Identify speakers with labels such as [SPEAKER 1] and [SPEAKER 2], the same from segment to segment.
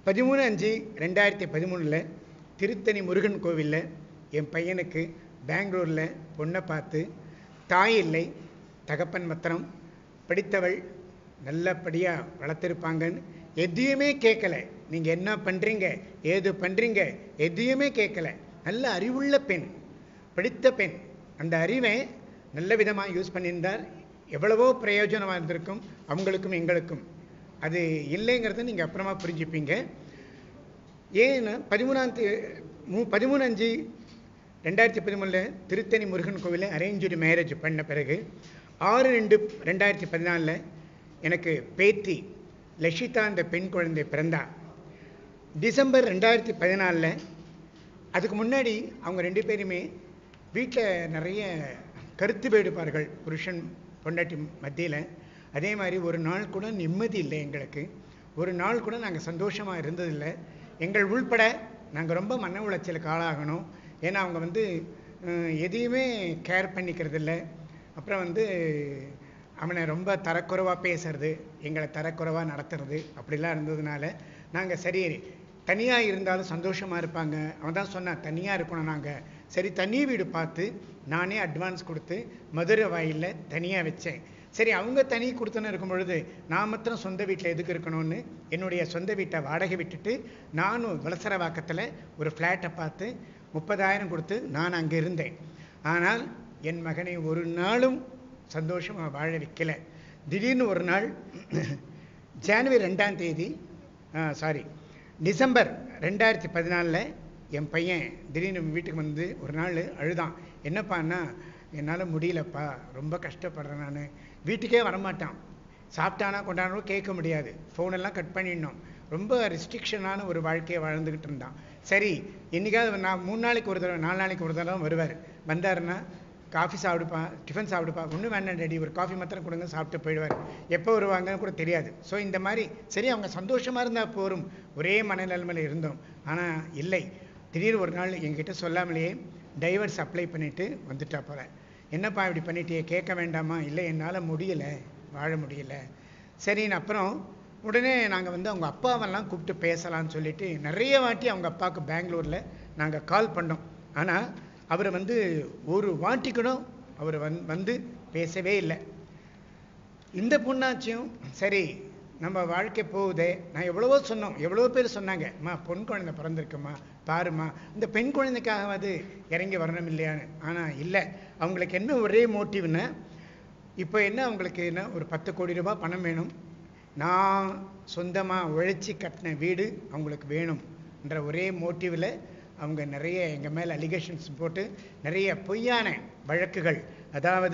[SPEAKER 1] பதிமூணு அஞ்சு ரெண்டாயிரத்தி பதிமூணில் திருத்தணி முருகன் கோவிலில் என் பையனுக்கு பெங்களூரில் பொண்ணை பார்த்து தாய் இல்லை தகப்பன் மாத்திரம் படித்தவள் நல்லபடியாக வளர்த்துருப்பாங்கன்னு எதையுமே கேட்கல நீங்கள் என்ன பண்ணுறீங்க ஏது பண்ணுறீங்க எதையுமே கேட்கல நல்ல அறிவுள்ள பெண் படித்த பெண் அந்த அறிவை நல்ல விதமாக யூஸ் பண்ணியிருந்தார் எவ்வளவோ பிரயோஜனமாக இருந்திருக்கும் அவங்களுக்கும் எங்களுக்கும் அது இல்லைங்கிறத நீங்கள் அப்புறமா புரிஞ்சுப்பீங்க ஏன்னா பதிமூணாம் தே மூ பதிமூணு அஞ்சு ரெண்டாயிரத்தி பதிமூணில் திருத்தணி முருகன் கோவிலில் அரேஞ்சு மேரேஜ் பண்ண பிறகு ஆறு ரெண்டு ரெண்டாயிரத்தி பதினாலில் எனக்கு பேத்தி லஷிதா அந்த பெண் குழந்தை பிறந்தா டிசம்பர் ரெண்டாயிரத்தி பதினாலில் அதுக்கு முன்னாடி அவங்க ரெண்டு பேருமே வீட்டில் நிறைய கருத்து வேடுபார்கள் புருஷன் பொண்டாட்டி மத்தியில் அதே மாதிரி ஒரு நாள் கூட நிம்மதி இல்லை எங்களுக்கு ஒரு நாள் கூட நாங்கள் சந்தோஷமாக இருந்ததில்லை எங்கள் உள்பட நாங்கள் ரொம்ப மன உளைச்சலுக்கு ஆளாகணும் ஏன்னா அவங்க வந்து அஹ், எதையுமே கேர் பண்ணிக்கிறது இல்லை அப்புறம் வந்து அவனை ரொம்ப தரக்குறைவாக பேசுறது எங்களை தரக்குறைவாக நடத்துறது அப்படிலாம் இருந்ததுனால நாங்கள் சரி தனியாக இருந்தாலும் சந்தோஷமாக இருப்பாங்க அவன் தான் சொன்னான் தனியாக இருக்கணும் நாங்கள் சரி தனி வீடு பார்த்து நானே அட்வான்ஸ் கொடுத்து மதுரை வாயிலில் தனியாக வச்சேன் சரி அவங்க தனி கொடுத்துன்னு இருக்கும் பொழுது நான் மாத்திரம் சொந்த வீட்டில் எதுக்கு இருக்கணும்னு என்னுடைய சொந்த வீட்டை வாடகை விட்டுட்டு நானும் வலசரவாக்கத்தில் ஒரு ஃப்ளாட்டை பார்த்து முப்பதாயிரம் கொடுத்து நான் அங்கே இருந்தேன் ஆனால் என் மகனை ஒரு நாளும் சந்தோஷமாக வாழ வைக்கல திடீர்னு ஒரு நாள் ஜான்வரி ரெண்டாம் தேதி சாரி டிசம்பர் ரெண்டாயிரத்தி பதினாலில் என் பையன் திடீர்னு வீட்டுக்கு வந்து ஒரு நாள் அழுதான் என்னப்பான்னா என்னால் முடியலப்பா ரொம்ப கஷ்டப்படுறேன் நான் வீட்டுக்கே வரமாட்டான் சாப்பிட்டானா கொண்டாடணும் கேட்க முடியாது ஃபோனெல்லாம் கட் பண்ணிடணும் ரொம்ப ரெஸ்ட்ரிக்ஷனான ஒரு வாழ்க்கையை வாழ்ந்துக்கிட்டு இருந்தான் சரி என்னைக்காவது நான் மூணு நாளைக்கு ஒரு தடவை நாலு நாளைக்கு ஒரு தடவை வருவார் வந்தாருன்னா காஃபி சாப்பிடுப்பா டிஃபன் சாப்பிடுப்பா ஒன்றும் வேண்டாம் டேடி ஒரு காஃபி மாத்திரம் கொடுங்க சாப்பிட்டு போயிடுவார் எப்போ வருவாங்கன்னு கூட தெரியாது ஸோ இந்த மாதிரி சரி அவங்க சந்தோஷமாக இருந்தால் போரும் ஒரே மனநிலைமையில் இருந்தோம் ஆனால் இல்லை திடீர்னு ஒரு நாள் என்கிட்ட சொல்லாமலேயே டைவர்ஸ் அப்ளை பண்ணிவிட்டு வந்துட்டா போல என்னப்பா இப்படி பண்ணிட்டியே கேட்க வேண்டாமா இல்லை என்னால் முடியலை வாழ முடியல சரின்னு அப்புறம் உடனே நாங்கள் வந்து அவங்க அப்பாவெல்லாம் கூப்பிட்டு பேசலாம்னு சொல்லிட்டு நிறைய வாட்டி அவங்க அப்பாவுக்கு பெங்களூரில் நாங்கள் கால் பண்ணோம் ஆனால் அவர் வந்து ஒரு வாட்டி கூட அவர் வந் வந்து பேசவே இல்லை இந்த பொண்ணாச்சும் சரி நம்ம வாழ்க்கை போகுதே நான் எவ்வளவோ சொன்னோம் எவ்வளவோ பேர் சொன்னாங்க அம்மா பொன் குழந்தை பிறந்திருக்குமா பாருமா இந்த பெண் குழந்தைக்காகவாது இறங்கி வரணும் இல்லையான்னு ஆனால் இல்லை அவங்களுக்கு என்ன ஒரே மோட்டிவ்னா இப்போ என்ன அவங்களுக்கு என்ன ஒரு பத்து கோடி ரூபாய் பணம் வேணும் நான் சொந்தமாக உழைச்சி கட்டின வீடு அவங்களுக்கு வேணும்ன்ற ஒரே மோட்டிவில் அவங்க நிறைய எங்கள் மேலே அலிகேஷன்ஸ் போட்டு நிறைய பொய்யான வழக்குகள் அதாவது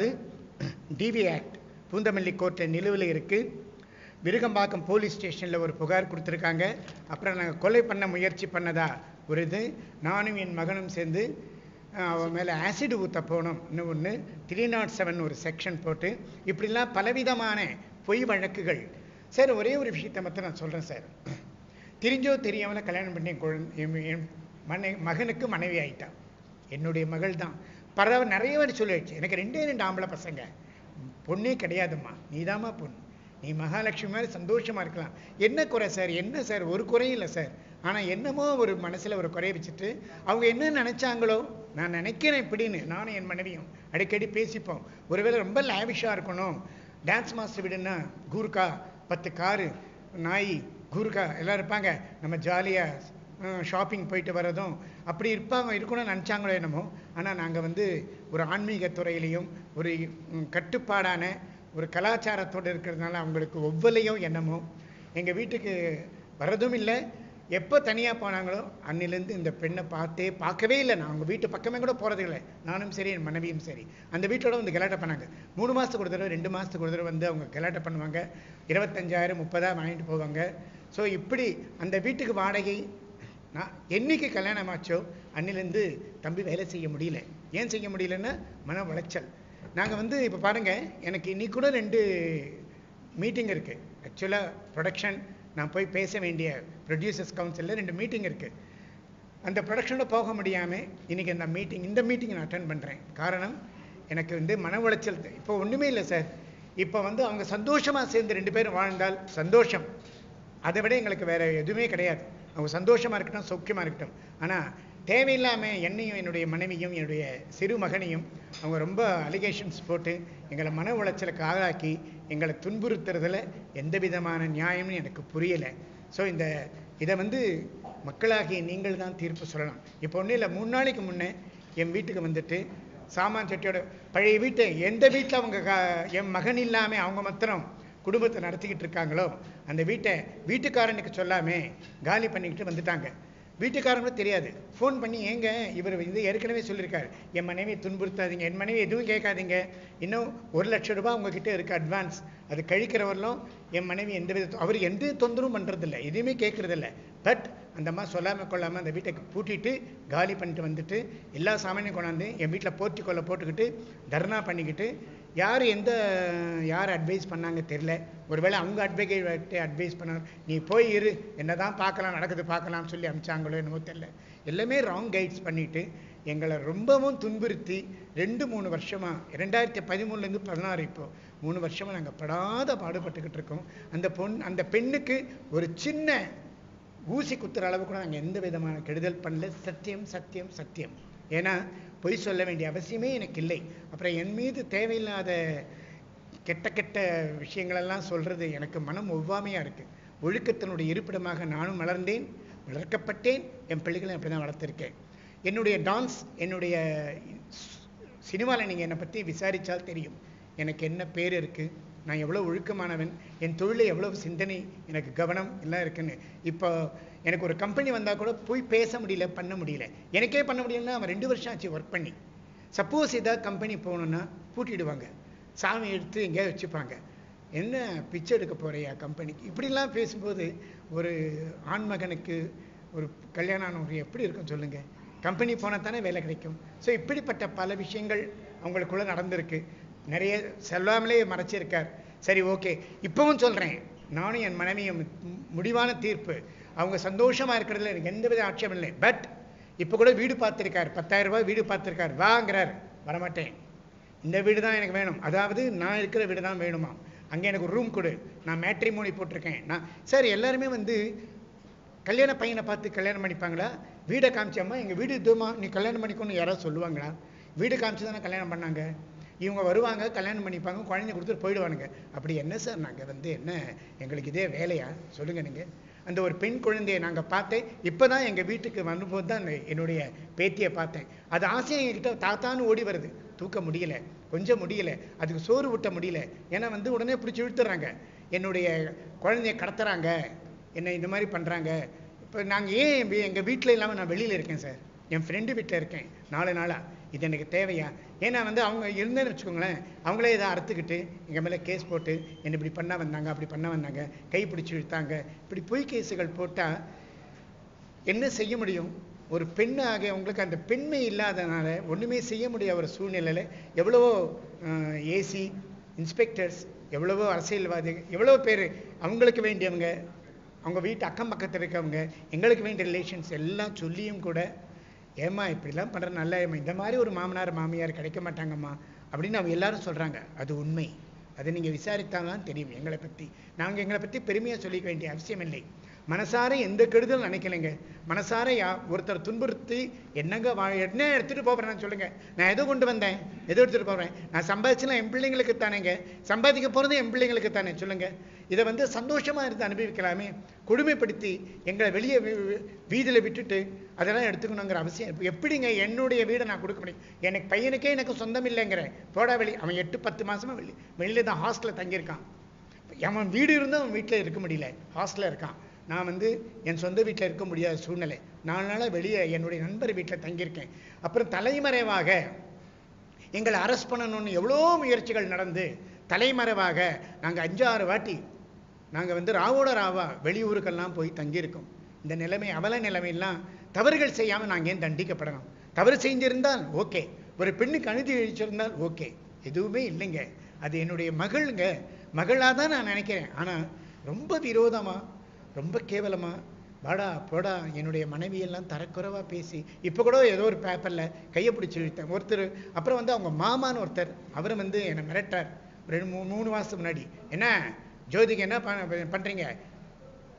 [SPEAKER 1] டிவி ஆக்ட் பூந்தமல்லி கோர்ட்டில் நிலுவையில் இருக்குது விருகம்பாக்கம் போலீஸ் ஸ்டேஷனில் ஒரு புகார் கொடுத்துருக்காங்க அப்புறம் நாங்கள் கொலை பண்ண முயற்சி பண்ணதா ஒரு இது நானும் என் மகனும் சேர்ந்து அஹ், அவன் மேலே ஆசிட் ஊற்ற போனோம் இன்னும் ஒன்று த்ரீ நாட் செவன் ஒரு செக்ஷன் போட்டு இப்படிலாம் பலவிதமான பொய் வழக்குகள் சார் ஒரே ஒரு விஷயத்தை மட்டும் நான் சொல்கிறேன் சார் தெரிஞ்சோ தெரியாமல கல்யாணம் பண்ணி என் குழந்தை என் என் மனை மகனுக்கு மனைவி ஆயிட்டான் என்னுடைய மகள் தான் பரவ நிறைய வாட்டி சொல்லிடுச்சு எனக்கு ரெண்டே ரெண்டு ஆம்பளை பசங்க பொண்ணே கிடையாதும்மா நீதாம்மா பொண்ணு நீ மகாலட்சுமி மாதிரி சந்தோஷமா இருக்கலாம் என்ன குறை சார் என்ன சார் ஒரு குறையும் இல்லை சார் ஆனால் என்னமோ ஒரு மனசில் ஒரு குறைய வச்சுட்டு அவங்க என்ன நினைச்சாங்களோ நான் நினைக்கிறேன் இப்படின்னு நானும் என் மனைவியும் அடிக்கடி பேசிப்போம் ஒருவேளை ரொம்ப லேவிஷாக இருக்கணும் டான்ஸ் மாஸ்டர் வீடுன்னா கூர்க்கா பத்து காரு நாய் கூர்க்கா எல்லாம் இருப்பாங்க நம்ம ஜாலியாக ஷாப்பிங் போயிட்டு வர்றதும் அப்படி இருப்பாங்க இருக்கணும்னு நினச்சாங்களோ என்னமோ ஆனால் நாங்கள் வந்து ஒரு ஆன்மீக துறையிலையும் ஒரு ம், கட்டுப்பாடான ஒரு கலாச்சாரத்தோடு இருக்கிறதுனால அவங்களுக்கு ஒவ்வொலையும் என்னமோ எங்கள் வீட்டுக்கு வர்றதும் இல்லை எப்போ தனியாக போனாங்களோ அன்னிலேருந்து இந்த பெண்ணை பார்த்தே பார்க்கவே இல்லை நான் அவங்க வீட்டு பக்கமே கூட போகிறது இல்லை நானும் சரி என் மனைவியும் சரி அந்த வீட்டோட வந்து கலாட்டை பண்ணாங்க மூணு மாதத்துக்கு ஒரு தடவை ரெண்டு மாதத்துக்கு ஒரு தடவை வந்து அவங்க கலாட்டை பண்ணுவாங்க இருபத்தஞ்சாயிரம் முப்பதாயிரம் வாங்கிட்டு போவாங்க ஸோ இப்படி அந்த வீட்டுக்கு வாடகை நான் என்னைக்கு கல்யாணம் ஆச்சோ அன்னிலேருந்து தம்பி வேலை செய்ய முடியல ஏன் செய்ய முடியலன்னா மன உளைச்சல் நாங்கள் வந்து இப்போ பாருங்கள் எனக்கு இன்னைக்கு கூட ரெண்டு மீட்டிங் இருக்குது ஆக்சுவலாக ப்ரொடக்ஷன் நான் போய் பேச வேண்டிய ப்ரொடியூசர்ஸ் கவுன்சிலில் ரெண்டு மீட்டிங் இருக்குது அந்த ப்ரொடக்ஷனோட போக முடியாமல் இன்றைக்கி அந்த மீட்டிங் இந்த மீட்டிங் நான் அட்டன் பண்ணுறேன் காரணம் எனக்கு வந்து மன உளைச்சல் தே- இப்போ ஒன்றுமே இல்லை சார் இப்போ வந்து அவங்க சந்தோஷமாக சேர்ந்து ரெண்டு பேரும் வாழ்ந்தால் சந்தோஷம் அதை விட எங்களுக்கு வேற எதுவுமே கிடையாது அவங்க சந்தோஷமா இருக்கட்டும் சௌக்கியமா இருக்கட்டும் ஆனா தேவையில்லாம என்னையும் என்னுடைய மனைவியும் என்னுடைய சிறு மகனையும் அவங்க ரொம்ப அலிகேஷன்ஸ் போட்டு எங்களை மன உளைச்சலுக்கு ஆளாக்கி எங்களை துன்புறுத்துறதுல எந்த விதமான நியாயம்னு எனக்கு புரியலை ஸோ இந்த இதை வந்து மக்களாகிய நீங்கள் தான் தீர்ப்பு சொல்லலாம் இப்போ ஒன்றும் இல்லை மூணு நாளைக்கு முன்னே என் வீட்டுக்கு வந்துட்டு சாமான் சட்டியோட பழைய வீட்டை எந்த வீட்டில் அவங்க கா- என் மகன் இல்லாமல் அவங்க மாத்திரம் குடும்பத்தை நடத்திக்கிட்டு இருக்காங்களோ அந்த வீட்டை வீட்டுக்காரனுக்கு சொல்லாமே காலி பண்ணிக்கிட்டு வந்துட்டாங்க வீட்டுக்காரங்களும் தெரியாது ஃபோன் பண்ணி ஏங்க இவர் வந்து ஏற்கனவே சொல்லியிருக்காரு என் மனைவியை துன்புறுத்தாதீங்க என் மனைவி எதுவும் கேட்காதீங்க இன்னும் ஒரு லட்சம் ரூபாய் உங்ககிட்ட இருக்கு அட்வான்ஸ் அது கழிக்கிறவர்களும் என் மனைவி எந்த வித அவர் எந்த தொந்தரவும் பண்றதில்ல எதுவுமே கேட்கறதில்ல பட் அந்த அம்மா சொல்லாமல் கொள்ளாமல் அந்த வீட்டை பூட்டிட்டு காலி பண்ணிட்டு வந்துட்டு எல்லா சாமானையும் கொண்டாந்து என் வீட்டில் போர்ட்டிக்கோல போட்டுக்கிட்டு தர்ணா பண்ணிக்கிட்டு யார் எந்த யார் அட்வைஸ் பண்ணாங்க தெரியல ஒருவேளை அவங்க அட்வொகேட் அட்வைஸ் பண்ணாங்க நீ போய் இரு என்னதான் பார்க்கலாம் நடக்குது பார்க்கலாம்னு சொல்லி அனுப்பிச்சாங்களோ என்னமோ தெரியல எல்லாமே ராங் கைட்ஸ் பண்ணிட்டு எங்களை ரொம்பவும் துன்புறுத்தி ரெண்டு மூணு வருஷமா ரெண்டாயிரத்தி பதிமூணுலேருந்து பதினாறு இப்போ மூணு வருஷமா நாங்கள் படாத பாடுபட்டுக்கிட்டு இருக்கோம் அந்த பொண் அந்த பெண்ணுக்கு ஒரு சின்ன ஊசி குத்துற அளவு கூட நாங்கள் எந்த விதமான கெடுதல் பண்ணல சத்தியம் சத்தியம் சத்தியம் ஏன்னா பொய் சொல்ல வேண்டிய அவசியமே எனக்கு இல்லை அப்புறம் என் மீது தேவையில்லாத கெட்ட கெட்ட விஷயங்களெல்லாம் சொல்றது எனக்கு மனம் ஒவ்வாமையா இருக்கு ஒழுக்கத்தினுடைய இருப்பிடமாக நானும் வளர்ந்தேன் வளர்க்கப்பட்டேன் என் பிள்ளைகளை அப்படி தான் வளர்த்துருக்கேன் என்னுடைய டான்ஸ் என்னுடைய சினிமாவில் நீங்கள் என்னை பற்றி விசாரித்தால் தெரியும் எனக்கு என்ன பேர் இருக்குது நான் எவ்வளோ ஒழுக்கமானவன் என் தொழிலில் எவ்வளவு சிந்தனை எனக்கு கவனம் எல்லாம் இருக்குன்னு இப்போ எனக்கு ஒரு கம்பெனி வந்தால் கூட போய் பேச முடியல பண்ண முடியல எனக்கே பண்ண முடியலன்னா அவன் ரெண்டு வருஷம் ஆச்சு ஒர்க் பண்ணி சப்போஸ் ஏதாவது கம்பெனி போகணுன்னா பூட்டிடுவாங்க சாமி எடுத்து எங்கேயாவது வச்சுப்பாங்க என்ன பிச்சை எடுக்க போறியா கம்பெனிக்கு இப்படிலாம் பேசும்போது ஒரு ஆண்மகனுக்கு ஒரு கல்யாணம் ஆனவங்க எப்படி இருக்கும் சொல்லுங்க கம்பெனி போனால் தானே வேலை கிடைக்கும் ஸோ இப்படிப்பட்ட பல விஷயங்கள் அவங்களுக்குள்ள நடந்திருக்கு நிறைய சொல்லாமலே மறைச்சிருக்கார் சரி ஓகே இப்பவும் சொல்றேன் நானும் என் மனைவியும் மு- முடிவான தீர்ப்பு அவங்க சந்தோஷமா இருக்கிறதுல எனக்கு எந்தவித ஆட்சேபம் இல்லை பட் இப்போ கூட வீடு பார்த்திருக்கார் பத்தாயிரம் ரூபாய் வீடு பார்த்திருக்கார் வாங்குறார் வரமாட்டேன் இந்த வீடு தான் எனக்கு வேணும் அதாவது நான் இருக்கிற வீடு தான் வேணுமா அங்கே எனக்கு ஒரு ரூம் கொடு நான் மேட்ரிமோனி போட்டிருக்கேன் நான் சார் எல்லாருமே வந்து கல்யாண பையனை பார்த்து கல்யாணம் பண்ணிப்பாங்களா வீடை காமிச்சம்மா எங்கள் வீடு இதுமா நீ கல்யாணம் பண்ணிக்கோன்னு யாராவது சொல்லுவாங்களா வீடு காமிச்சு தானே கல்யாணம் பண்ணாங்க இவங்க வருவாங்க கல்யாணம் பண்ணிப்பாங்க குழந்தை கொடுத்துட்டு போயிடுவானுங்க அப்படி என்ன சார் நாங்கள் வந்து என்ன எங்களுக்கு இதே வேலையா சொல்லுங்க நீங்கள் அந்த ஒரு பெண் குழந்தையை நாங்கள் பார்த்தேன் இப்போ தான் எங்கள் வீட்டுக்கு வரும்போது தான் அந்த என்னுடைய பேத்தியை பார்த்தேன் அது ஆசையாக எங்ககிட்ட தாத்தான்னு ஓடி வருது தூக்க முடியல கொஞ்சம் முடியல அதுக்கு சோறு ஊட்ட முடியல ஏன்னா வந்து உடனே பிடிச்சி இழுத்துறாங்க என்னுடைய குழந்தைய கடத்துறாங்க என்னை இந்த மாதிரி பண்ணுறாங்க இப்போ நாங்கள் ஏன் எங்கள் வீட்டில் இல்லாமல் நான் வெளியில் இருக்கேன் சார் என் ஃப்ரெண்டு வீட்டில் இருக்கேன் நாலு நாளாக இது எனக்கு தேவையா ஏன்னா வந்து அவங்க இருந்தேன்னு வச்சுக்கோங்களேன் அவங்களே இதை அறுத்துக்கிட்டு எங்கள் மேலே கேஸ் போட்டு என்னை இப்படி பண்ண வந்தாங்க அப்படி பண்ண வந்தாங்க கை பிடிச்சி இழுத்தாங்க இப்படி பொய் கேஸுகள் போட்டால் என்ன செய்ய முடியும் ஒரு பெண்ணாக உங்களுக்கு அந்த பெண்மை இல்லாதனால ஒண்ணுமே செய்ய முடியாத ஒரு சூழ்நிலையில எவ்வளவோ ஏசி இன்ஸ்பெக்டர்ஸ் எவ்வளவோ அரசியல்வாதிகள் எவ்வளவோ பேர் அவங்களுக்கு வேண்டியவங்க அவங்க வீட்டு அக்கம் பக்கத்தில் இருக்கவங்க எங்களுக்கு வேண்டிய ரிலேஷன்ஸ் எல்லாம் சொல்லியும் கூட ஏம்மா இப்படிலாம் பண்ற நல்ல ஏம்மா இந்த மாதிரி ஒரு மாமனார் மாமியார் கிடைக்க மாட்டாங்கம்மா அப்படின்னு அவங்க எல்லாரும் சொல்றாங்க அது உண்மை அதை நீங்க விசாரித்தால்தான் தெரியும் எங்களை பத்தி நாங்க எங்களை பத்தி பெருமையா சொல்லிக்க வேண்டிய அவசியம் இல்லை மனசார எந்த கெடுதலும் நினைக்கலைங்க மனசார யா ஒருத்தர் துன்புறுத்தி என்னங்க வா என்ன எடுத்துட்டு போறேன் சொல்லுங்க நான் எதை கொண்டு வந்தேன் எதை எடுத்துட்டு போறேன் நான் சம்பாதிச்சுலாம் என் பிள்ளைங்களுக்கு தானேங்க சம்பாதிக்க போறது என் பிள்ளைங்களுக்கு தானே சொல்லுங்க இதை வந்து சந்தோஷமா இருந்து அனுபவிக்கலாமே கொடுமைப்படுத்தி எங்களை வெளியே வீ- வீ- வீதியில விட்டுட்டு அதெல்லாம் எடுத்துக்கணுங்கிற அவசியம் இப்ப எப்படிங்க என்னுடைய வீடை நான் கொடுக்க முடியும் எனக்கு பையனுக்கே எனக்கு சொந்தம் இல்லைங்கிறேன் போடா வெளி அவன் எட்டு பத்து மாசமா வெளி வெளியில தான் ஹாஸ்டல்ல தங்கியிருக்கான் அவன் வீடு இருந்தும் அவன் வீட்டில் இருக்க முடியல ஹாஸ்டலில் இருக்கான் நான் வந்து என் சொந்த வீட்டில் இருக்க முடியாத சூழ்நிலை நாலு நாளாக வெளியே என்னுடைய நண்பர் வீட்டில் தங்கியிருக்கேன் அப்புறம் தலைமறைவாக எங்களை அரெஸ்ட் பண்ணணும்னு எவ்வளோ முயற்சிகள் நடந்து தலைமறைவாக நாங்கள் அஞ்சாறு வாட்டி நாங்கள் வந்து ராவோட ராவா வெளியூருக்கெல்லாம் போய் தங்கியிருக்கோம் இந்த நிலைமை அவல நிலைமையெல்லாம் தவறுகள் செய்யாமல் நாங்கள் ஏன் தண்டிக்கப்படணும் தவறு செஞ்சிருந்தால் ஓகே ஒரு பெண்ணுக்கு அநீதி இழிச்சிருந்தால் ஓகே எதுவுமே இல்லைங்க அது என்னுடைய மகள்ங்க மகளாக தான் நான் நினைக்கிறேன் ஆனால் ரொம்ப விரோதமா ரொம்ப கேவலமா வாடா போடா என்னுடைய மனைவியெல்லாம் தரக்குறைவா பேசி இப்போ கூட ஏதோ ஒரு பேப்பர்ல கையை பிடிச்சி இழுத்தேன் ஒருத்தர் அப்புறம் வந்து அவங்க மாமான்னு ஒருத்தர் அவரும் வந்து என்னை மிரட்டார் ஒரு ரெண்டு மூணு மூணு மாசத்துக்கு முன்னாடி என்ன ஜோதிக்கு என்ன பண்- பண்றீங்க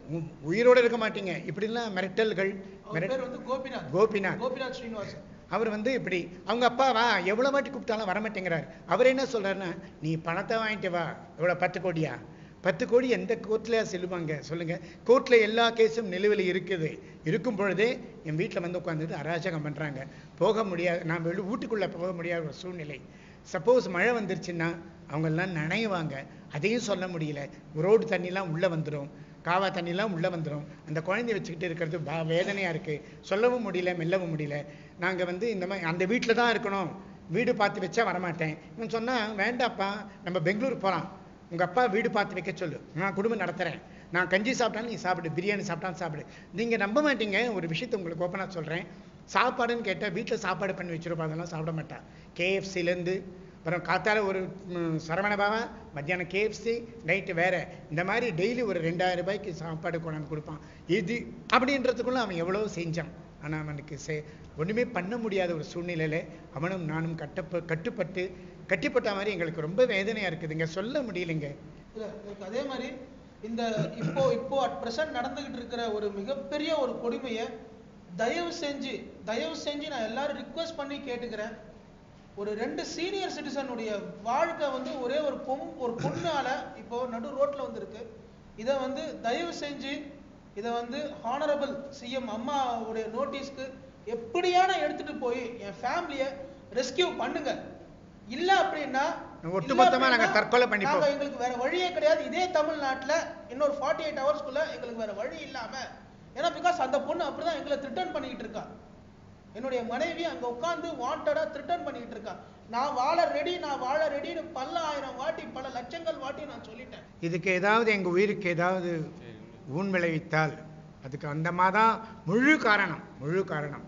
[SPEAKER 1] உ- உயிரோட இருக்க மாட்டீங்க இப்படிலாம் மிரட்டல்கள்
[SPEAKER 2] அவர்
[SPEAKER 1] மிரட்
[SPEAKER 2] பேர் வந்து கோபிநாத்
[SPEAKER 1] கோபிநாத்
[SPEAKER 2] கோபிநாத் ஸ்ரீனிவாசன்
[SPEAKER 1] அவர் வந்து இப்படி அவங்க அப்பாவா எவ்வளோ வாட்டி கூப்பிட்டாலும் வரமாட்டேங்கிறார் அவர் என்ன சொல்றாருன்னா நீ பணத்தை வாங்கிட்டு வா எவ்வளோ பத்து கோடியா பத்து கோடி எந்த கோர்ட்லையா செல்லுவாங்க சொல்லுங்க கோர்ட்டில் எல்லா கேஸும் நிலுவையில் இருக்குது இருக்கும் பொழுதே என் வீட்டில் வந்து உட்காந்துட்டு அராஜகம் பண்ணுறாங்க போக முடியாது நான் வெளி வீட்டுக்குள்ளே போக முடியாத ஒரு சூழ்நிலை சப்போஸ் மழை வந்துருச்சுன்னா அவங்கெல்லாம் நனைவாங்க அதையும் சொல்ல முடியல ரோடு தண்ணிலாம் உள்ளே வந்துடும் காவா தண்ணிலாம் உள்ளே வந்துடும் அந்த குழந்தைய வச்சுக்கிட்டு இருக்கிறது பா வேதனையாக இருக்குது சொல்லவும் முடியல மெல்லவும் முடியல நாங்கள் வந்து இந்த மாதிரி அந்த வீட்டில் தான் இருக்கணும் வீடு பார்த்து வச்சா வரமாட்டேன் இவன் சொன்னால் வேண்டாப்பா நம்ம பெங்களூர் போகலாம் உங்கள் அப்பா வீடு பார்த்து வைக்க சொல்லு நான் குடும்பம் நடத்துகிறேன் நான் கஞ்சி சாப்பிட்டாலும் நீ சாப்பிடு பிரியாணி சாப்பிட்டாலும் சாப்பிடு நீங்கள் நம்ப மாட்டீங்க ஒரு விஷயத்தை உங்களுக்கு ஓப்பனாக சொல்கிறேன் சாப்பாடுன்னு கேட்டால் வீட்டில் சாப்பாடு பண்ணி வச்சிருப்பா அதெல்லாம் சாப்பிட மாட்டா கேஎஃப்சிலேருந்து அப்புறம் காத்தால ஒரு ம், சரவண பவா மத்தியானம் கேஎஃப்சி நைட்டு வேற இந்த மாதிரி டெய்லி ஒரு ரெண்டாயிரம் ரூபாய்க்கு சாப்பாடு கொண்டாந்து கொடுப்பான் இது அப்படின்றதுக்குள்ள அவன் எவ்வளோ செஞ்சான் ஆனால் அவனுக்கு செ ஒன்றுமே பண்ண முடியாத ஒரு சூழ்நிலையில் அவனும் நானும் கட்டப்ப கட்டுப்பட்டு கட்டிப்பட்ட மாதிரி எங்களுக்கு ரொம்ப வேதனையாக இருக்குதுங்க சொல்ல முடியலைங்க
[SPEAKER 2] இல்ல எனக்கு அதே மாதிரி இந்த இப்போ இப்போ அட் பிரசன்ட் நடந்துகிட்டு இருக்கிற ஒரு மிகப்பெரிய ஒரு கொடுமையை தயவு செஞ்சு தயவு செஞ்சு நான் எல்லாரும் ரிக்வெஸ்ட் பண்ணி கேட்டுக்கிறேன் ஒரு ரெண்டு சீனியர் சிட்டிசனுடைய வாழ்க்கை வந்து ஒரே ஒரு பொம் ஒரு பொண்ணால இப்போ நடு ரோட்ல வந்திருக்கு இதை வந்து தயவு செஞ்சு இதை வந்து ஹானரபிள் சிஎம் அம்மாவுடைய நோட்டீஸ்க்கு எப்படியான எடுத்துட்டு போய் என் ஃபேமிலியை ரெஸ்கியூ பண்ணுங்க இல்ல அப்படின்னா இல்ல
[SPEAKER 1] ஒட்டுமொத்தமா நாங்க
[SPEAKER 2] அப்படின்னா
[SPEAKER 1] தற்கொலை பண்ணிப்போம்.
[SPEAKER 2] நாங்க எங்களுக்கு வேற வழியே கிடையாது இதே தமிழ்நாட்டுல இன்னொரு ஃபார்ட்டி எயிட் ஹவர்ஸ்க்குள்ள எங்களுக்கு வேற வழி இல்லாம ஏன்னா பிகாஸ் அந்த பொண்ணு அப்படிதான் எங்களை த்ரிட்டன் பண்ணிக்கிட்டு இருக்கா என்னுடைய மனைவி அங்க உட்கார்ந்து வாண்டடா த்ரிட்டன் பண்ணிக்கிட்டு இருக்கா நான் வாழ ரெடி நான் வாழ ரெடின்னு பல ஆயிரம் வாட்டி பல லட்சங்கள் வாட்டி நான் சொல்லிட்டேன்
[SPEAKER 1] இதுக்கு ஏதாவது எங்கள் உயிருக்கு ஏதாவது ஊன் விளைவித்தால் அதுக்கு அந்த தான் முழு காரணம் முழு காரணம்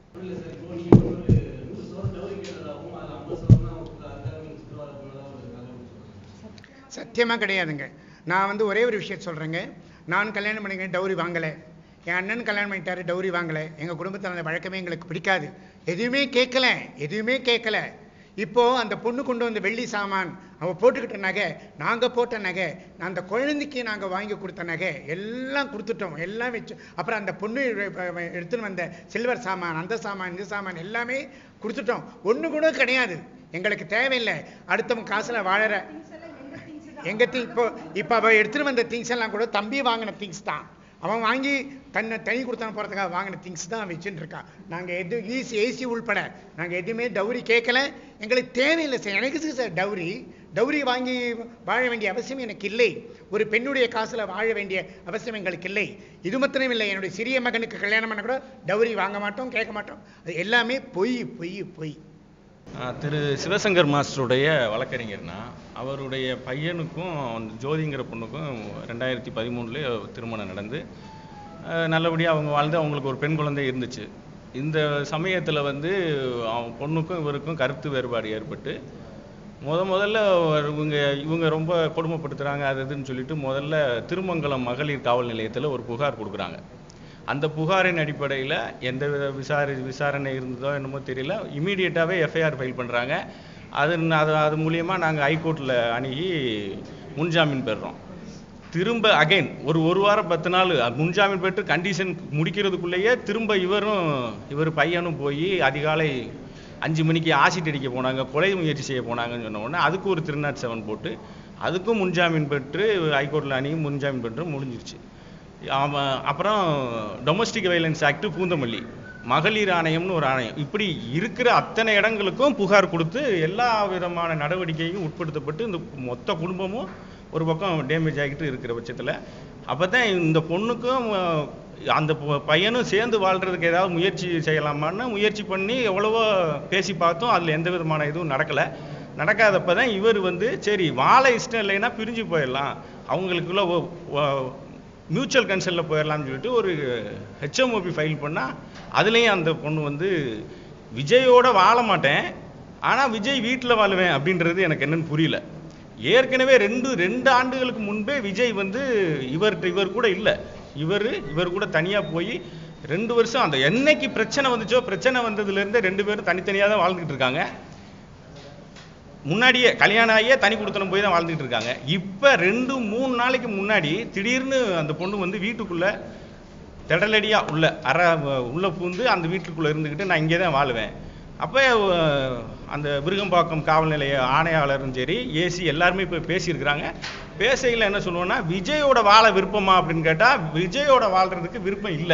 [SPEAKER 1] சத்தியமாக கிடையாதுங்க நான் வந்து ஒரே ஒரு விஷயம் சொல்கிறேங்க நான் கல்யாணம் பண்ணிக்கிறேன் டௌரி வாங்கலை என் அண்ணன் கல்யாணம் பண்ணிட்டாரு டௌரி வாங்கலை எங்கள் குடும்பத்தில் அந்த வழக்கமே எங்களுக்கு பிடிக்காது எதுவுமே கேட்கல எதுவுமே கேட்கல இப்போ அந்த பொண்ணு கொண்டு வந்த வெள்ளி சாமான் அவ போட்டுக்கிட்ட நகை நாங்கள் போட்ட நகை அந்த குழந்தைக்கு நாங்கள் வாங்கி கொடுத்த நகை எல்லாம் கொடுத்துட்டோம் எல்லாம் வச்சு அப்புறம் அந்த பொண்ணு எடுத்துன்னு வந்த சில்வர் சாமான் அந்த சாமான் இந்த சாமான் எல்லாமே கொடுத்துட்டோம் ஒன்று கூட கிடையாது எங்களுக்கு தேவையில்லை அடுத்தவங்க காசில் வாழற எங்க திங் இப்போ இப்போ அவள் எடுத்துட்டு வந்த திங்ஸ் எல்லாம் கூட தம்பி வாங்கின திங்ஸ் தான் அவன் வாங்கி தன்னை தனி கொடுத்தான் போகிறதுக்காக வாங்கின திங்ஸ் தான் வச்சுட்டு இருக்கான் நாங்கள் எது ஈசி ஏசி உள்பட நாங்கள் எதுவுமே டௌரி கேட்கல எங்களுக்கு தேவையில்லை சார் எனக்கு சார் டௌரி டௌரி வாங்கி வாழ வேண்டிய அவசியம் எனக்கு இல்லை ஒரு பெண்ணுடைய காசில் வாழ வேண்டிய அவசியம் எங்களுக்கு இல்லை இது மாத்திரம் இல்லை என்னுடைய சிறிய மகனுக்கு கல்யாணம் பண்ண கூட டௌரி வாங்க மாட்டோம் கேட்க மாட்டோம் அது எல்லாமே பொய் பொய் பொய்
[SPEAKER 3] ஆஹ் திரு சிவசங்கர் மாஸ்டருடைய வழக்கறிஞர்னா அவருடைய பையனுக்கும் அந்த ஜோதிங்கிற பொண்ணுக்கும் ரெண்டாயிரத்தி பதிமூணுல திருமணம் நடந்து நல்லபடியாக அவங்க வாழ்ந்து அவங்களுக்கு ஒரு பெண் குழந்தை இருந்துச்சு இந்த சமயத்தில் வந்து அவன் பொண்ணுக்கும் இவருக்கும் கருத்து வேறுபாடு ஏற்பட்டு முத முதல்ல இவங்க இவங்க ரொம்ப கொடுமைப்படுத்துகிறாங்க அது இதுன்னு சொல்லிட்டு முதல்ல திருமங்கலம் மகளிர் காவல் நிலையத்தில் ஒரு புகார் கொடுக்குறாங்க அந்த புகாரின் அடிப்படையில் எந்த வித விசாரி விசாரணை இருந்ததோ என்னமோ தெரியல இமீடியட்டாகவே எஃப்ஐஆர் ஃபைல் பண்ணுறாங்க அது அது அது மூலியமாக நாங்கள் ஹைகோர்ட்டில் அணுகி முன்ஜாமீன் பெறுறோம் திரும்ப அகைன் ஒரு ஒரு வாரம் பத்து நாள் முன்ஜாமீன் பெற்று கண்டிஷன் முடிக்கிறதுக்குள்ளேயே திரும்ப இவரும் இவர் பையனும் போய் அதிகாலை அஞ்சு மணிக்கு ஆசிட் அடிக்க போனாங்க கொலை முயற்சி செய்ய போனாங்கன்னு சொன்ன உடனே அதுக்கு ஒரு திருநாட் செவன் போட்டு அதுக்கும் முன்ஜாமீன் பெற்று ஹைகோர்ட்டில் அணுகி முன்ஜாமீன் பெற்று முடிஞ்சிருச்சு ஆமாம் அப்புறம் டொமஸ்டிக் வைலன்ஸ் ஆக்ட் பூந்தமல்லி மகளிர் ஆணையம்னு ஒரு ஆணையம் இப்படி இருக்கிற அத்தனை இடங்களுக்கும் புகார் கொடுத்து எல்லா விதமான நடவடிக்கையும் உட்படுத்தப்பட்டு இந்த மொத்த குடும்பமும் ஒரு பக்கம் டேமேஜ் ஆகிட்டு இருக்கிற பட்சத்தில் அப்போ தான் இந்த பொண்ணுக்கும் அஹ், அந்த ப- பையனும் சேர்ந்து வாழ்கிறதுக்கு ஏதாவது முயற்சி செய்யலாமான்னு முயற்சி பண்ணி எவ்வளவோ பேசி பார்த்தோம் அதில் எந்த விதமான இதுவும் நடக்கலை நடக்காதப்ப தான் இவர் வந்து சரி வாழ இஷ்டம் இல்லைன்னா பிரிஞ்சு போயிடலாம் அவங்களுக்குள்ள மியூச்சுவல் கன்சர்னில் போயிடலாம்னு சொல்லிட்டு ஒரு ஹெச்எம்ஓபி ஃபைல் பண்ணால் அதுலேயும் அந்த பொண்ணு வந்து விஜயோட வாழ மாட்டேன் ஆனால் விஜய் வீட்டில் வாழுவேன் அப்படின்றது எனக்கு என்னன்னு புரியல ஏற்கனவே ரெண்டு ரெண்டு ஆண்டுகளுக்கு முன்பே விஜய் வந்து இவர் இவர் கூட இல்லை இவர் இவர் கூட தனியாக போய் ரெண்டு வருஷம் அந்த என்னைக்கு பிரச்சனை வந்துச்சோ பிரச்சனை வந்ததுலேருந்து ரெண்டு பேரும் தனித்தனியாக தான் வாழ்ந்துட்டு இருக்காங்க முன்னாடியே கல்யாணம் ஆகியே தனி கொடுத்தனம் போய் தான் வாழ்ந்துட்டு இருக்காங்க இப்போ ரெண்டு மூணு நாளைக்கு முன்னாடி திடீர்னு அந்த பொண்ணு வந்து வீட்டுக்குள்ள திடலடியா உள்ள அற உள்ள பூந்து அந்த வீட்டுக்குள்ள இருந்துக்கிட்டு நான் இங்கே தான் வாழுவேன் அப்போ அந்த விருகம்பாக்கம் காவல் நிலைய ஆணையாளரும் சரி ஏசி எல்லாருமே இப்போ பேசியிருக்கிறாங்க பேசையில் என்ன சொல்லுவோன்னா விஜயோட வாழ விருப்பமா அப்படின்னு கேட்டால் விஜயோட வாழ்றதுக்கு விருப்பம் இல்லை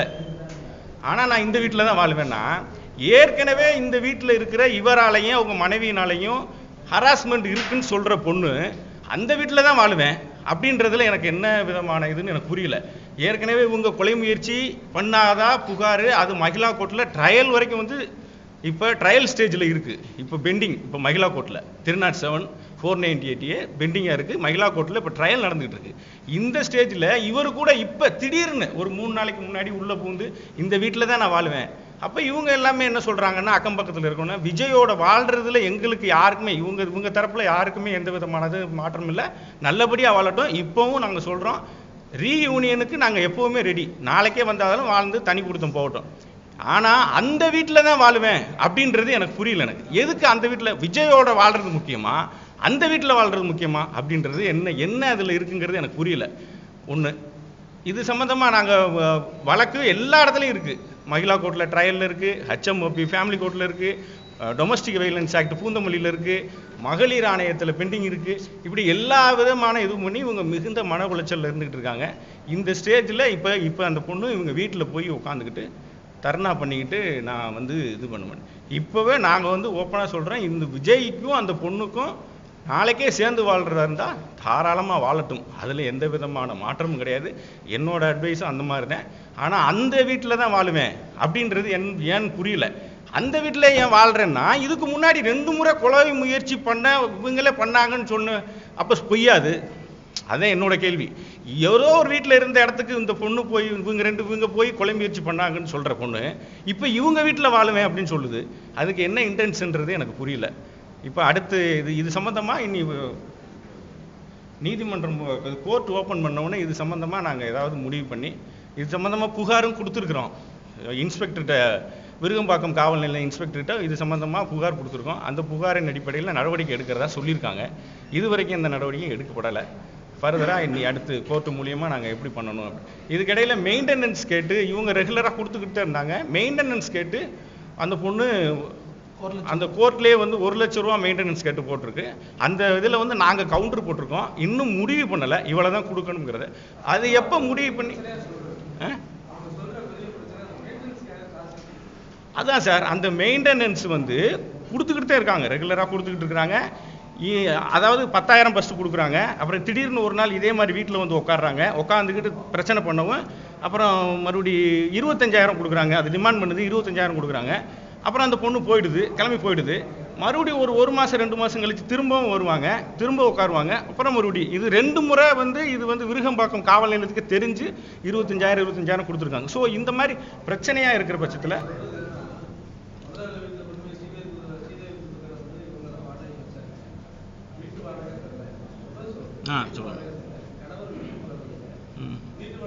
[SPEAKER 3] ஆனால் நான் இந்த வீட்டில் தான் வாழ்வேன்னா ஏற்கனவே இந்த வீட்டில் இருக்கிற இவராலையும் அவங்க மனைவியினாலையும் ஹராஸ்மெண்ட் இருக்குன்னு சொல்கிற பொண்ணு அந்த வீட்டில் தான் வாழுவேன் அப்படின்றதுல எனக்கு என்ன விதமான இதுன்னு எனக்கு புரியல ஏற்கனவே இவங்க கொலை முயற்சி பண்ணாதா புகார் அது மகிழா கோர்ட்டில் ட்ரையல் வரைக்கும் வந்து இப்போ ட்ரையல் ஸ்டேஜில் இருக்குது இப்போ பெண்டிங் இப்போ மகிழா கோர்ட்டில் three nought seven four ninety எயிட்டியே பெண்டிங்காக இருக்குது மகிழா கோர்ட்டில் இப்போ ட்ரையல் நடந்துகிட்டு இருக்கு இந்த ஸ்டேஜில் இவர் கூட இப்போ திடீர்னு ஒரு மூணு நாளைக்கு முன்னாடி உள்ளே பூந்து இந்த வீட்டில் தான் நான் வாழுவேன் அப்போ இவங்க எல்லாமே என்ன சொல்கிறாங்கன்னா அக்கம் பக்கத்தில் இருக்கணும் விஜயோட வாழ்றதுல எங்களுக்கு யாருக்குமே இவங்க இவங்க தரப்பில் யாருக்குமே எந்த விதமானது மாற்றம் இல்லை நல்லபடியாக வாழட்டும் இப்போவும் நாங்கள் சொல்கிறோம் ரீயூனியனுக்கு நாங்கள் எப்போவுமே ரெடி நாளைக்கே வந்தாலும் வாழ்ந்து தனி கொடுத்தோம் போகட்டும் ஆனால் அந்த வீட்டில் தான் வாழுவேன் அப்படின்றது எனக்கு புரியல எனக்கு எதுக்கு அந்த வீட்டில் விஜயோட வாழ்றது முக்கியமா அந்த வீட்டில் வாழ்றது முக்கியமா அப்படின்றது என்ன என்ன அதில் இருக்குங்கிறது எனக்கு புரியல ஒன்று இது சம்மந்தமாக நாங்கள் வழக்கு எல்லா இடத்துலையும் இருக்குது மகிழா கோர்ட்டில் ட்ரையலில் இருக்குது ஹெச்எம்ஓபி ஃபேமிலி கோர்ட்டில் இருக்குது டொமஸ்டிக் வைலன்ஸ் ஆக்ட் பூந்தமல்லியில் இருக்குது மகளிர் ஆணையத்தில் பெண்டிங் இருக்குது இப்படி எல்லா விதமான இதுவும் பண்ணி இவங்க மிகுந்த மன உளைச்சலில் இருந்துகிட்டு இருக்காங்க இந்த ஸ்டேஜில் இப்போ இப்போ அந்த பொண்ணு இவங்க வீட்டில் போய் உட்காந்துக்கிட்டு தர்ணா பண்ணிக்கிட்டு நான் வந்து இது பண்ணுவேன் இப்போவே நாங்கள் வந்து ஓப்பனாக சொல்கிறேன் இந்த விஜய்க்கும் அந்த பொண்ணுக்கும் நாளைக்கே சேர்ந்து வாழ்றதா இருந்தால் தாராளமாக வாழட்டும் அதில் எந்த விதமான மாற்றமும் கிடையாது என்னோட அட்வைஸும் அந்த மாதிரி தான் ஆனால் அந்த வீட்டில் தான் வாழுவேன் அப்படின்றது என் ஏன் புரியல அந்த வீட்டில் ஏன் வாழ்கிறேன்னா இதுக்கு முன்னாடி ரெண்டு முறை கொலை முயற்சி பண்ண இவங்களே பண்ணாங்கன்னு சொன்ன அப்போ பொய்யாது அதான் என்னோட கேள்வி ஏதோ ஒரு வீட்டில் இருந்த இடத்துக்கு இந்த பொண்ணு போய் இவங்க ரெண்டு இவங்க போய் கொலை முயற்சி பண்ணாங்கன்னு சொல்கிற பொண்ணு இப்போ இவங்க வீட்டில் வாழுவேன் அப்படின்னு சொல்லுது அதுக்கு என்ன இன்டென்ஷன்றது எனக்கு புரியல இப்போ அடுத்து இது இது சம்மந்தமாக இனி நீதிமன்றம் கோர்ட் ஓப்பன் பண்ணவுடனே இது சம்மந்தமாக நாங்கள் ஏதாவது முடிவு பண்ணி இது சம்மந்தமாக புகாரும் கொடுத்துருக்குறோம் இன்ஸ்பெக்டர்கிட்ட விருகம்பாக்கம் காவல் நிலைய இன்ஸ்பெக்டர்கிட்ட இது சம்மந்தமாக புகார் கொடுத்துருக்கோம் அந்த புகாரின் அடிப்படையில் நடவடிக்கை எடுக்கிறதா சொல்லியிருக்காங்க இது வரைக்கும் இந்த நடவடிக்கை எடுக்கப்படலை ஃபர்தராக இனி அடுத்து கோர்ட்டு மூலியமாக நாங்கள் எப்படி பண்ணணும் அப்படி இதுக்கிடையில் மெயின்டெனன்ஸ் கேட்டு இவங்க ரெகுலராக கொடுத்துக்கிட்டே இருந்தாங்க மெயின்டெனன்ஸ் கேட்டு அந்த பொண்ணு
[SPEAKER 2] ஒரு லட்சம்
[SPEAKER 3] அந்த கோர்ட்லேயே வந்து ஒரு லட்ச ரூபா மெயின்டெனன்ஸ் கேட்டு போட்டிருக்கு அந்த இதில் வந்து நாங்கள் கவுண்டர் போட்டிருக்கோம் இன்னும் முடிவு பண்ணலை இவ்வளோ தான் கொடுக்கணுங்கிறத அது எப்போ முடிவு பண்ணி ஆ? அதான் சார் அந்த மெயின்டெனன்ஸ் வந்து கொடுத்துக்கிட்டு தான் இருக்காங்க ரெகுலராக கொடுத்துக்கிட்டு இருக்கிறாங்க இ- அதாவது பத்தாயிரம் ஃபஸ்ட்டு கொடுக்குறாங்க அப்புறம் திடீர்னு ஒரு நாள் இதே மாதிரி வீட்டில் வந்து உட்காடுறாங்க உட்காந்துக்கிட்டு பிரச்சனை பண்ணவும் அப்புறம் மறுபடி இருபத்தஞ்சாயிரம் கொடுக்குறாங்க அது டிமாண்ட் பண்ணுது இருபத்தஞ்சாயிரம் கொடுக்குறாங்க அப்புறம் அந்த பொண்ணு போயிடுது கிளம்பி போயிடுது மறுபடியும் ஒரு ஒரு மாதம் ரெண்டு மாதம் கழிச்சு திரும்பவும் வருவாங்க திரும்ப உட்காருவாங்க அப்புறம் மறுபடியும் இது ரெண்டு முறை வந்து இது வந்து விருகம்பாக்கம் காவல் நிலையத்துக்கு தெரிஞ்சு இருபத்தஞ்சாயிரம் இருபத்தஞ்சாயிரம் கொடுத்துருக்காங்க ஸோ இந்த மாதிரி பிரச்சனையாக இருக்கிற பட்சத்தில் ஆ சொல்லுங்க ம்.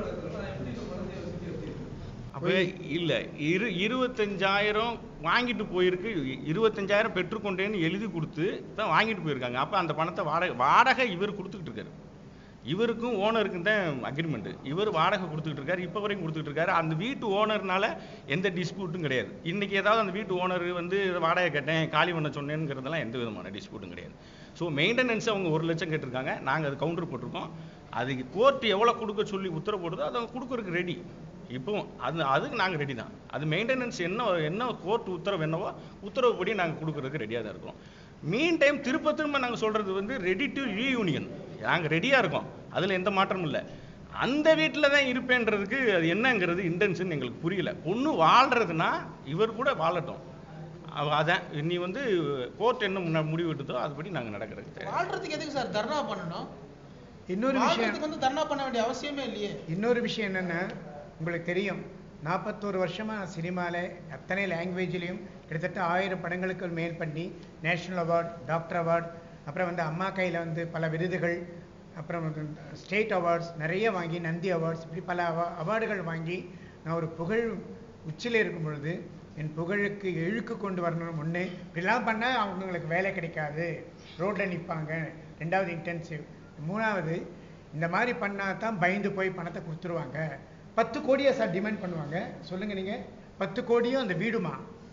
[SPEAKER 3] அப்போ இல்லை இரு இருபத்தஞ்சாயிரம் வாங்கிட்டு போயிருக்கு இருபத்தஞ்சாயிரம் பெற்றுக்கொண்டேன்னு எழுதி கொடுத்து தான் வாங்கிட்டு போயிருக்காங்க அப்போ அந்த பணத்தை வாடகை வாடகை இவர் கொடுத்துக்கிட்டு இருக்காரு இவருக்கும் ஓனருக்கும் தான் அக்ரிமெண்ட் இவர் வாடகை கொடுத்துக்கிட்டு இருக்காரு இப்போ வரைக்கும் கொடுத்துக்கிட்டு இருக்காரு அந்த வீட்டு ஓனர்னால எந்த டிஸ்பியூட்டும் கிடையாது இன்னைக்கு ஏதாவது அந்த வீட்டு ஓனர் வந்து வாடகை கேட்டேன் காலி பண்ண சொன்னேங்கிறதெல்லாம் எந்த விதமான டிஸ்பியூட்டும் கிடையாது ஸோ மெயின்டெனன்ஸ் அவங்க ஒரு லட்சம் கேட்டிருக்காங்க நாங்கள் அது கவுண்டர் போட்டிருக்கோம் அதுக்கு கோர்ட் எவ்வளோ கொடுக்க சொல்லி உத்தரவு போடுதோ அதை கொடுக்கறதுக்கு ரெடி இப்போவும் அது அதுக்கு நாங்கள் ரெடி தான் அது மெயின்டெனன்ஸ் என்ன என்ன கோர்ட் உத்தரவு என்னவோ உத்தரவுப்படி நாங்கள் கொடுக்கறதுக்கு ரெடியாக தான் இருக்கோம் மீன் டைம் திரும்ப திரும்ப நாங்கள் சொல்கிறது வந்து ரெடி டு ரீயூனியன் நாங்கள் ரெடியாக இருக்கோம் அதில் எந்த மாற்றமும் இல்லை அந்த வீட்டில் தான் இருப்பேன்றதுக்கு அது என்னங்கிறது இன்டென்ஷன் எங்களுக்கு புரியல பொண்ணு வாழ்கிறதுனா இவர் கூட வாழட்டும் அவ- அதான் நீ வந்து கோர்ட் என்ன முன்ன முடிவு எடுத்தோ அதுபடி நாங்கள் நடக்கிறதுக்கு தயார்.
[SPEAKER 2] வாழ்றதுக்கு எதுக்கு சார் தர்ணா பண்ணணும்
[SPEAKER 1] இன்னொரு விஷயம்
[SPEAKER 2] வாழ்றதுக்கு வந்து தர்ணா பண்ண வேண்டிய அவசியமே இல்லையே
[SPEAKER 1] இன்னொரு விஷயம் என்னென்னா உங்களுக்கு தெரியும் நாற்பத்தோரு வருஷமாக சினிமாவில் அத்தனை லாங்குவேஜ்லேயும் கிட்டத்தட்ட ஆயிரம் படங்களுக்கு மேல் பண்ணி நேஷ்னல் அவார்ட் டாக்டர் அவார்ட் அப்புறம் வந்து அம்மா கையில் வந்து பல விருதுகள் அப்புறம் வந்து ஸ்டேட் அவார்ட்ஸ் நிறைய வாங்கி நந்தி அவார்ட்ஸ் இப்படி பல அவா அவார்டுகள் வாங்கி நான் ஒரு புகழ் உச்சியில் இருக்கும் பொழுது என் புகழுக்கு இழுக்கு கொண்டு வரணும் ஒன்று இப்படிலாம் பண்ணால் அவங்களுக்கு வேலை கிடைக்காது ரோட்டில் நிற்பாங்க ரெண்டாவது இன்டென்சிவ் மூணாவது இந்த மாதிரி பண்ணால் தான் பயந்து போய் பணத்தை கொடுத்துருவாங்க பத்து கோடியை சார் டிமாண்ட் பண்ணுவாங்க சொல்லுங்கள் நீங்கள் பத்து கோடியும் அந்த வீடுமா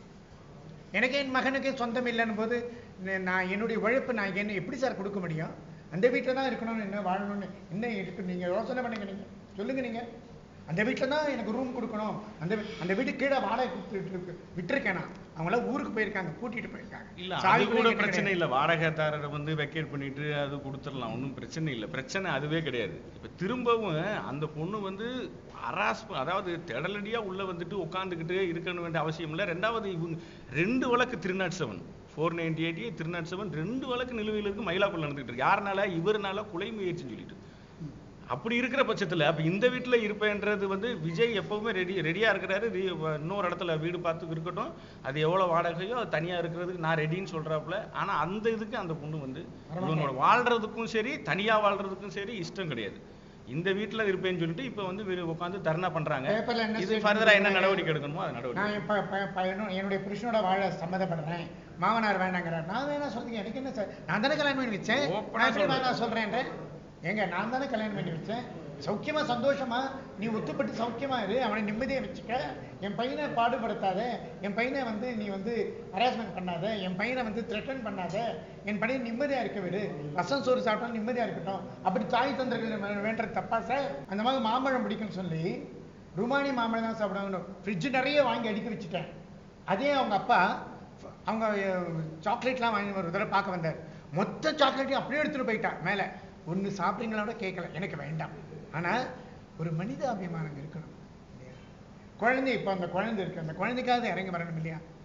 [SPEAKER 1] எனக்கு என் மகனுக்கு சொந்தம் இல்லைன்னு போது ந- நான் என்னுடைய உழைப்பு நான் என்ன எப்படி சார் கொடுக்க முடியும் அந்த வீட்டில் தான் இருக்கணும்னு என்ன வாழணும்னு என்ன இருக்கு நீங்கள் யோசனை பண்ணுங்க நீங்கள் சொல்லுங்க நீங்கள் அந்த வீட்டில் தான் எனக்கு ரூம் கொடுக்கணும் அந்த வீ- அந்த வீட்டு கீழே வாடகை கொடுத்துட்டு இருக்கு விட்டுருக்கேன் நான் அவங்களாம் ஊருக்கு போயிருக்காங்க கூட்டிட்டு போயிருக்காங்க
[SPEAKER 3] இல்ல
[SPEAKER 1] சாவி
[SPEAKER 3] அது கூட
[SPEAKER 1] என்கிட்ட
[SPEAKER 3] பிரச்சனை
[SPEAKER 1] கிடையாது.
[SPEAKER 3] இல்ல வாடகைதாரரை வந்து வெக்கேட் பண்ணிட்டு அது கொடுத்துடலாம் ஒன்றும் பிரச்சனை இல்லை பிரச்சனை அதுவே கிடையாது இப்ப திரும்பவும் அந்த பொண்ணு வந்து அராஸ் அதாவது திடலடியா உள்ள வந்துட்டு உட்காந்துக்கிட்டு இருக்கணும் வேண்டிய அவசியம் இல்லை ரெண்டாவது இவங்க ரெண்டு வழக்கு three nought seven four ninety eight three nought seven ரெண்டு வழக்கு நிலுவையில் இருக்கு மயிலாக்குள்ள நடந்துகிட்டு இருக்கு யாருனால இவருனால கொலை முயற்சின்னு சொல்லிட்டு அப்படி இருக்கிற பட்சத்துல அப்ப இந்த வீட்டுல இருப்பேன்றது வந்து விஜய் எப்பவுமே ரெடி ரெடியா இருக்கிறாரு re- வ- இன்னொரு இடத்துல வீடு பார்த்து இருக்கட்டும் அது எவ்வளவு வாடகையோ அது தனியா இருக்கிறதுக்கு நான் ரெடின்னு சொல்றாப்புல ஆனா அந்த இதுக்கு அந்த பொண்ணு வந்து இவனோட வாழ்றதுக்கும் சரி தனியா வாழ்றதுக்கும் சரி இஷ்டம் கிடையாது இந்த வீட்டுல இருப்பேன்னு சொல்லிட்டு இப்ப வந்து வெறும் உட்காந்து தர்ணா பண்றாங்க
[SPEAKER 1] பேப்பர்ல என்ன
[SPEAKER 3] இது
[SPEAKER 1] statement
[SPEAKER 3] ஃபர்தரா என்ன
[SPEAKER 1] கொடுக்குறாங்க?
[SPEAKER 3] நடவடிக்கை எடுக்கணுமோ அது நடவடிக்கை
[SPEAKER 1] நான் என் ப- ப- பையனும் என்னுடைய புருஷனோட வாழ சம்மதப்படுறேன் மாமனார் வேண்டாங்கிறார் நான் வேணா சொல்றீங்க எனக்கு என்ன சார் நான் தானே கல்யாணம் பண்ணி வச்சேன்
[SPEAKER 3] Open ஆ
[SPEAKER 1] நான் எப்படி
[SPEAKER 3] சொல்றேன்.
[SPEAKER 1] வேணா சொல்றேன்றேன் ஏங்க நான் தானே கல்யாணம் பண்ணி வச்சேன் சௌக்கியமா சந்தோஷமா நீ ஒத்துப்பட்டு சௌக்கியமா இரு அவனை நிம்மதியா வச்சுக்க என் பையனை பாடுபடுத்தாத என் பையனை வந்து நீ வந்து ஹராஸ்மெண்ட் பண்ணாத என் பையனை வந்து த்ரெட்டன் பண்ணாத என் பையன் நிம்மதியா இருக்க விடு ரசம் சோறு சாப்பிட்டாலும் நிம்மதியா இருக்கட்டும் அப்படி தாய் தந்தர்கள் வேண்டது தப்பா சார் அந்த மாதிரி மாம்பழம் பிடிக்கும்னு சொல்லி ருமானி மாம்பழம் தான் சாப்பிடுவாங்க ஃப்ரிட்ஜ் நிறைய வாங்கி அடுக்கி வச்சுட்டேன் அதே அவங்க அப்பா அவங்க சாக்லேட்லாம் வாங்கி ஒரு தடவை பார்க்க வந்தார் மொத்த சாக்லேட்டையும் அப்படியே எடுத்துட்டு போயிட்டான் மேலே ஒன்று சாப்பிட்றீங்களோட கேட்கல எனக்கு வேண்டாம் ஆனால் ஒரு மனித அபிமானம் இருக்கணும் குழந்தை இப்போ அந்த குழந்தை இருக்கு அந்த குழந்தைக்காவது இறங்கி வரணும் இல்லையா